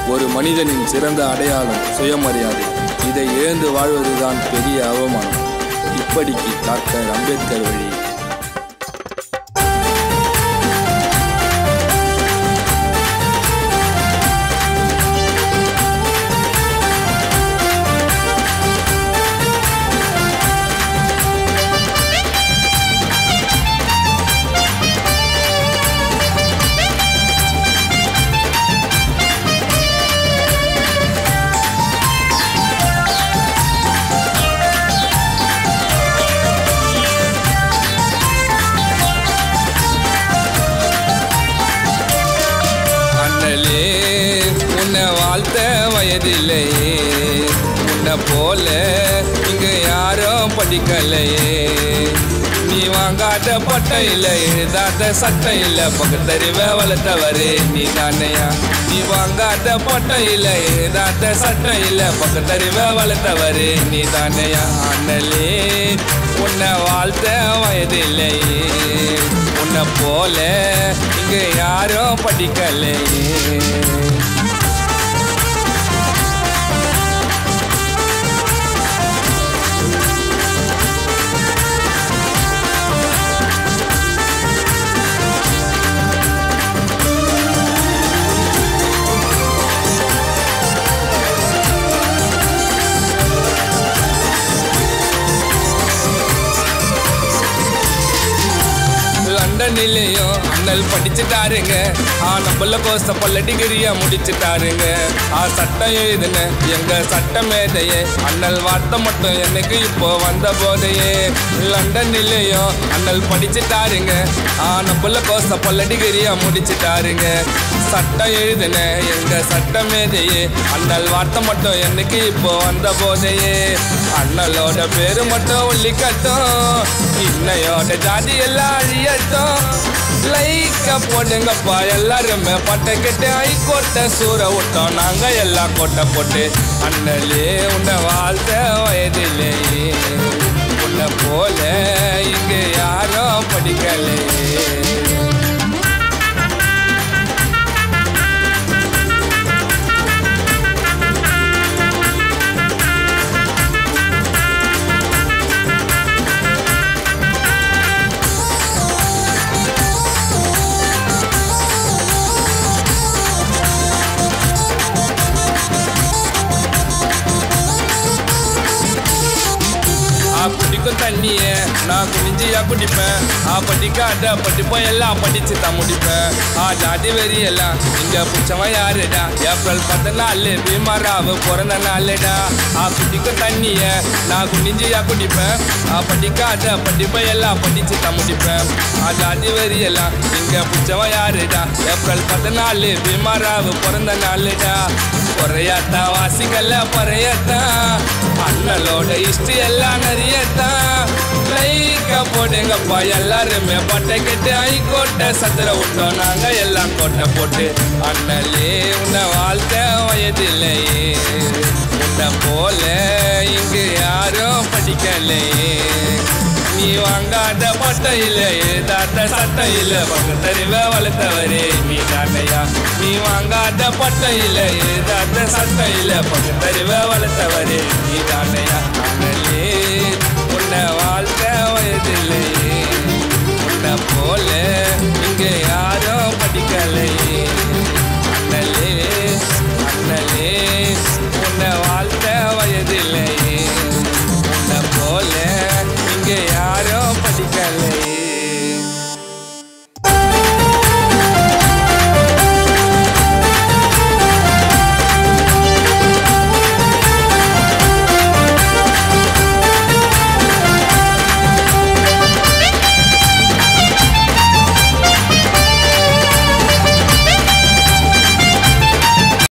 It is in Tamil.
ஒரு மனிதனின் சிறந்த அடையாளம் சுயமரியாதை இதை இழந்து வாழ்வதுதான் பெரிய அவமானம் இப்படிக்கு டாக்டர் அம்பேத்கர் வழி அண்ணலே உன்னை வாழ்த்த வயதில்லையே உன்னை போல இங்க யாரும் படிக்கலையே நீ வாங்காத பட்டம் இல்லை எழுதாத சட்டம் இல்லை பகுத்தறிவ வளர்த்தவரே நீ தானையா நீ வாங்காத பட்டம் இல்லை எழுதாத சட்டம் இல்லை பகுத்தறிவ வளர்த்தவரே நீ தானையா அண்ணலே உன்னை வாழ்த்த வயதில்லையே உன்னை போல இங்க யாரும் படிக்கலையே லண்டனிலேயும் அண்ணல் படிச்சுட்டாருங்க ஆ நம்மள கோச பல்ல டிகிரியா முடிச்சுட்டாருங்க ஆ சட்டம் எழுதுன எங்க சட்ட மேதையே அண்ணல் வார்த்தை மட்டும் எனக்கு இப்போ வந்த போதையே லண்டனிலேயும் அண்ணல் படிச்சுட்டாருங்க ஆ நம்மள கோச பல்ல டிகிரியா முடிச்சுட்டாருங்க சட்டம் எழுதுன எங்க சட்ட மேதையே அண்ணல் வார்த்தை மட்டும் எனக்கு இப்போ வந்த போதையே அண்ணலோட பேரு மட்டும் ஒல்லிக்கட்டும் இன்னையோட ஜாதி எல்லாம் அழியட்டும் லைக்க போடுங்கப்பா எல்லாருமே பட்டை கெட்டு ஐக்கோட்டை சூற விட்டோம் நாங்க எல்லாம் கொட்டை போட்டு அண்ணலே உன்னை வாழ்த்த வயதில்லையே உன்னை போல இங்க யாரும் படிக்கலையே ஆ குடிக்கும் தண்ணிய நான் குனிஞ்சியா குடிப்பேன் ஆ படிக்காத படிப்போம் எல்லாம் படிச்சு தான் முடிப்பேன் ஆ ஜாதி வெறி எல்லாம் இங்க பிடிச்சவன் யாருடா ஏப்ரல் பதினாலு பீமாராவு பிறந்த நாளுடா ஆ குடிக்கும் தண்ணிய நான் குனிஞ்சியா குடிப்பேன் ஆ படிக்காத படிப்போம் எல்லாம் படிச்சு தான் முடிப்பேன் ஆ ஜாதி வெறி எல்லாம் இங்க பிடிச்சவன் யாருடா ஏப்ரல் பதினாலு பீமாராவு பிறந்த நாளுடா பொறையாத்தான் வாசிக்கல பொறையாத்தான் அண்ணலோட ஹிஸ்டரி எல்லாம் நிறையத்தான் லைக்க போடுங்கப்பா எல்லாருமே பட்டை கெட்டு ஐகோட்டை சத்திர விட்டோம் நாங்க எல்லாம் கோட்டை போட்டு அண்ணலே உன்னை வாழ்த்த வயதில்லையே உன்னை போல இங்கு யாரும் படிக்கலையே நீ வாங்காத பட்டம் இல்ல எழுதாத சட்டம் இல்ல பகுத்தறிவ வளர்த்தவரே நீ தானையா நீ வாங்காத பட்டம் இல்ல எழுதாத சட்டம் இல்ல பகுத்தறிவ வளர்த்தவரே நீ தானையா அண்ணலே உன்னை வாழ்த்த வயதில்லையே உன்னை போல இங்க யாரும் படிக்கலையே